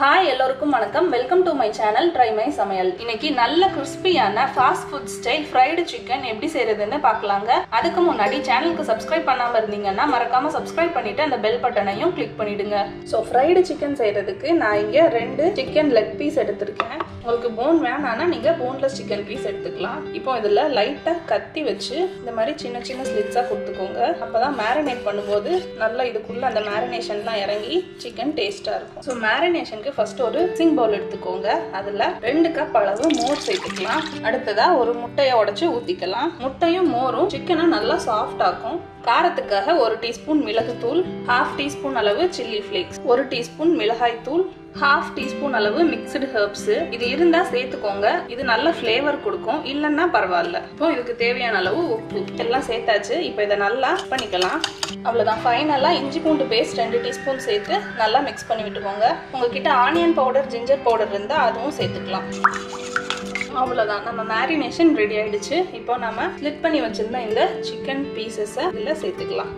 hi எல்லோருக்கும் வணக்கம் welcome to my channel try my சமையல் இன்னைக்கு நல்ல கிறிஸ்பியான fast food style fried chicken எப்படி செய்யறதுன்னு பார்க்கலாங்க அதுக்கு முன்னாடி சேனலுக்கு சப்ஸ்கிரைப் பண்ணாம இருந்தீங்கன்னா மறக்காம சப்ஸ்கிரைப் பண்ணிட்டு அந்த பெல் பட்டனையும் கிளிக் பண்ணிடுங்க ஸோ ஃப்ரைடு சிக்கன் செய்யறதுக்கு நான் இங்க ரெண்டு சிக்கன் லெக் பீஸ் எடுத்திருக்கேன் உங்களுக்கு போன் வேணாம்னா நீங்க போன்லெஸ் சிக்கன் பீஸ் எடுத்துக்கலாம் இப்போ இதுல லைட்டா கத்தி வச்சு இந்த மாதிரி சின்ன சின்ன ஸ்லிட்ஸா கொடுத்துக்கோங்க அப்பதான் மேரினேட் பண்ணும்போது நல்லா இதுக்குள்ள அந்த மேரினேஷன்லாம் இறங்கி சிக்கன் டேஸ்டா இருக்கும் ஸோ மேரினேஷனுக்கு ஃபர்ஸ்ட் ஒரு சிங் பவுல் எடுத்துக்கோங்க அதுல ரெண்டு கப் அளவு மோர் சேர்த்துக்கலாம் அடுத்ததா ஒரு முட்டையை உடைச்சு ஊத்திக்கலாம் முட்டையும் மோரும் சிக்கனை நல்லா சாஃப்ட் ஆக்கும் காரத்துக்காக ஒரு டீஸ்பூன் மிளகுத்தூள் ஹாஃப் டீஸ்பூன் அளவு சில்லி ஃப்ளேக்ஸ் ஒரு டீஸ்பூன் மிளகாய் தூள் ஹாஃப் டீஸ்பூன் அளவு மிக்சடு ஹெர்ப்ஸ் இது இருந்தா சேர்த்துக்கோங்க இது நல்ல ஃப்ளேவர் கொடுக்கும் இல்லைன்னா பரவாயில்ல இப்போ இதுக்கு தேவையான அளவு உப்பு எல்லாம் சேர்த்தாச்சு இப்போ இதை நல்லா பண்ணிக்கலாம் அவ்வளோதான் ஃபைனலாக இஞ்சி பூண்டு பேஸ்ட் ரெண்டு டீஸ்பூன் சேர்த்து நல்லா மிக்ஸ் பண்ணி விட்டுக்கோங்க உங்ககிட்ட ஆனியன் பவுடர் ஜிஞ்சர் பவுடர் இருந்தால் அதுவும் சேர்த்துக்கலாம் அவ்வளோதான் நம்ம மேரினேஷன் ரெடி ஆயிடுச்சு இப்போ நம்ம ஸ்லிட் பண்ணி வச்சிருந்த இந்த சிக்கன் பீசஸை இதில் சேர்த்துக்கலாம்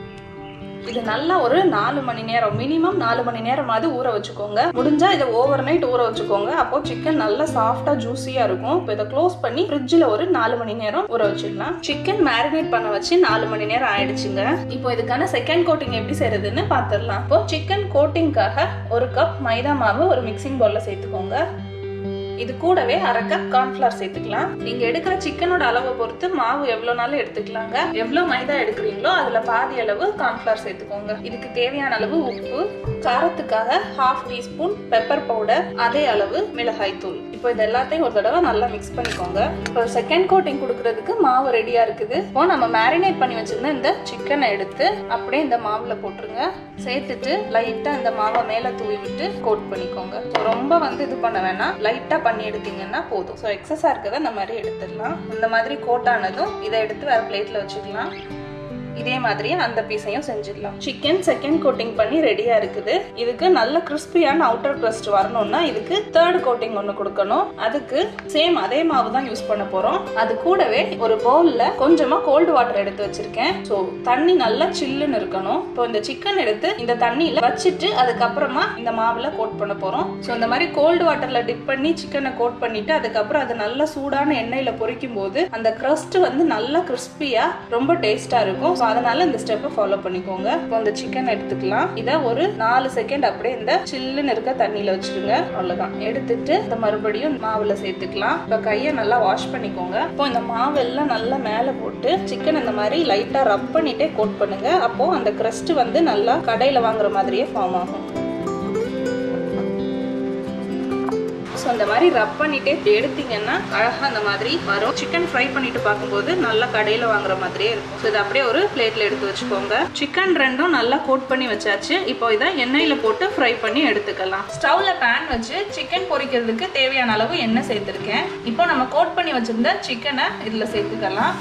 இது நல்லா ஒரு நாலு மணி நேரம் மினிமம் நாலு மணி நேரமாவது ஊற வச்சுக்கோங்க முடிஞ்சா இதை ஓவர் நைட் ஊற வச்சுக்கோங்க அப்போ சிக்கன் நல்லா சாஃப்டா ஜூஸியா இருக்கும் இப்போ இதை க்ளோஸ் பண்ணி ஃப்ரிட்ஜில் ஒரு நாலு மணி நேரம் ஊற வச்சிடலாம் சிக்கன் மேரினேட் பண்ண வச்சு நாலு மணி நேரம் ஆயிடுச்சுங்க இப்போ இதுக்கான செகண்ட் கோட்டிங் எப்படி செய்யறதுன்னு பார்த்துடலாம் இப்போ சிக்கன் கோட்டிங்காக ஒரு கப் மைதா மாவு ஒரு மிக்சிங் பவுல்ல சேர்த்துக்கோங்க இது கூடவே அரை கப் கார்ன்ஃபிளவர் சேர்த்துக்கலாம் நீங்க எடுக்கிற சிக்கனோட அளவை பொறுத்து மாவு எவ்வளவு நாளும் எடுத்துக்கலாங்க எவ்வளவு மைதா எடுக்கிறீங்களோ அதுல பாதி அளவு கார்ன்ஃபிளவர் சேர்த்துக்கோங்க இதுக்கு தேவையான அளவு உப்பு காரத்துக்காக ஹாஃப் டீஸ்பூன் பெப்பர் பவுடர் அதே அளவு மிளகாய் தூள் இப்போ இது எல்லாத்தையும் ஒரு தடவை நல்லா மிக்ஸ் பண்ணிக்கோங்க இப்போ செகண்ட் கோட்டிங் கொடுக்கறதுக்கு மாவு ரெடியா இருக்குது இப்போ நம்ம மேரினேட் பண்ணி வச்சிருந்த இந்த சிக்கனை எடுத்து அப்படியே இந்த மாவுல போட்டுருங்க சேர்த்துட்டு லைட்டா இந்த மாவை மேல தூவி விட்டு கோட் பண்ணிக்கோங்க ரொம்ப வந்து இது பண்ண வேணாம் லைட்டா பண்ணி எடுத்தீங்கன்னா போதும் ஸோ எக்ஸஸா இருக்கிறத இந்த மாதிரி எடுத்துடலாம் இந்த மாதிரி கோட் ஆனதும் இதை எடுத்து வேற பிளேட்ல வச்சுக்கலாம் இதே மாதிரியே அந்த பீஸையும் செஞ்சிடலாம் சிக்கன் செகண்ட் கோட்டிங் பண்ணி ரெடியா இருக்குது இதுக்கு நல்ல கிறிஸ்பியான அவுட்டர் crust வரணும்னா இதுக்கு தேர்ட் கோட்டிங் ஒன்று கொடுக்கணும் அதுக்கு சேம் அதே மாவு தான் யூஸ் பண்ண போறோம் அது கூடவே ஒரு பவுல்ல கொஞ்சமா கோல்டு வாட்டர் எடுத்து வச்சிருக்கேன் ஸோ தண்ணி நல்லா சில்லுன்னு இருக்கணும் இப்போ இந்த சிக்கன் எடுத்து இந்த தண்ணியில வச்சுட்டு அதுக்கப்புறமா இந்த மாவுல கோட் பண்ண போறோம் ஸோ இந்த மாதிரி கோல்டு வாட்டர்ல டிப் பண்ணி சிக்கனை கோட் பண்ணிட்டு அதுக்கப்புறம் அது நல்லா சூடான எண்ணெயில பொரிக்கும் போது அந்த crust வந்து நல்லா கிறிஸ்பியா ரொம்ப டேஸ்டா இருக்கும் ஸோ அதனால இந்த ஸ்டெப்பை ஃபாலோ பண்ணிக்கோங்க இப்போ இந்த சிக்கன் எடுத்துக்கலாம் இதை ஒரு நாலு செகண்ட் அப்படியே இந்த சில்லுன்னு இருக்க தண்ணியில வச்சிருங்க அவ்வளவுதான் எடுத்துட்டு இந்த மறுபடியும் மாவுல சேர்த்துக்கலாம் இப்போ கையை நல்லா வாஷ் பண்ணிக்கோங்க இப்போ இந்த மாவு எல்லாம் நல்லா மேல போட்டு சிக்கன் இந்த மாதிரி லைட்டா ரப் பண்ணிட்டே கோட் பண்ணுங்க அப்போ அந்த crust வந்து நல்லா கடையில வாங்குற மாதிரியே ஃபார்ம் ஆகும் ஸோ அந்த மாதிரி ரப் பண்ணிட்டே எடுத்தீங்கன்னா அழகாக அந்த மாதிரி வரும் சிக்கன் ஃப்ரை பண்ணிட்டு பார்க்கும்போது நல்லா கடையில் வாங்குற மாதிரியே இருக்கும் ஸோ இதை அப்படியே ஒரு பிளேட்டில் எடுத்து வச்சுக்கோங்க சிக்கன் ரெண்டும் நல்லா கோட் பண்ணி வச்சாச்சு இப்போ இதை எண்ணெயில் போட்டு ஃப்ரை பண்ணி எடுத்துக்கலாம் ஸ்டவ்ல பேன் வச்சு சிக்கன் பொரிக்கிறதுக்கு தேவையான அளவு எண்ணெய் சேர்த்துருக்கேன் இப்போ நம்ம கோட் பண்ணி வச்சிருந்த சிக்கனை இதில் சேர்த்துக்கலாம்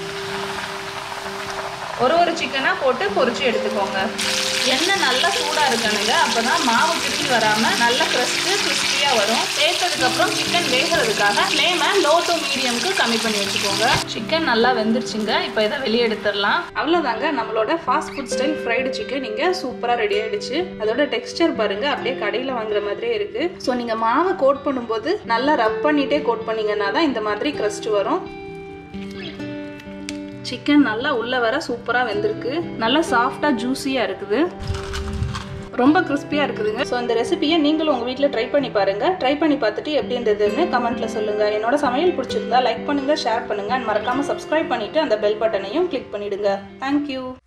ஒரு ஒரு சிக்கனாக போட்டு பொரிச்சு எடுத்துக்கோங்க எண்ணெய் நல்லா சூடாக இருக்கணுங்க அப்போ தான் மாவு பிரிஞ்சு வராமல் நல்ல க்ரஸ்ட்டு கிறிஸ்பியாக வரும் சேர்த்ததுக்கப்புறம் சிக்கன் வேகிறதுக்காக ஃப்ளேமை லோ டு மீடியம்க்கு கம்மி பண்ணி வச்சுக்கோங்க சிக்கன் நல்லா வெந்துருச்சுங்க இப்போ இதை வெளியே எடுத்துடலாம் அவ்வளோதாங்க நம்மளோட fast food style fried chicken இங்கே சூப்பராக ரெடி ஆயிடுச்சு அதோட டெக்ஸ்டர் பாருங்க அப்படியே கடையில் வாங்குற மாதிரியே இருக்கு ஸோ நீங்கள் மாவை கோட் பண்ணும்போது நல்லா ரப் பண்ணிட்டே கோட் பண்ணீங்கன்னா தான் இந்த மாதிரி க்ரஸ்ட் வரும் சிக்கன் நல்லா உள்ள வர சூப்பராக வெந்திருக்கு நல்லா சாஃப்டாக ஜூஸியாக இருக்குது ரொம்ப கிறிஸ்பியாக இருக்குதுங்க ஸோ இந்த ரெசிபியை நீங்களும் உங்கள் வீட்டில் ட்ரை பண்ணி பாருங்க ட்ரை பண்ணி பார்த்துட்டு எப்படி இருந்ததுன்னு கமெண்ட்ல சொல்லுங்க என்னோட சமையல் பிடிச்சிருந்தா லைக் பண்ணுங்க ஷேர் பண்ணுங்க மறக்காம சப்ஸ்கிரைப் பண்ணிட்டு அந்த பெல் பட்டனையும் கிளிக் பண்ணிடுங்க தேங்க்யூ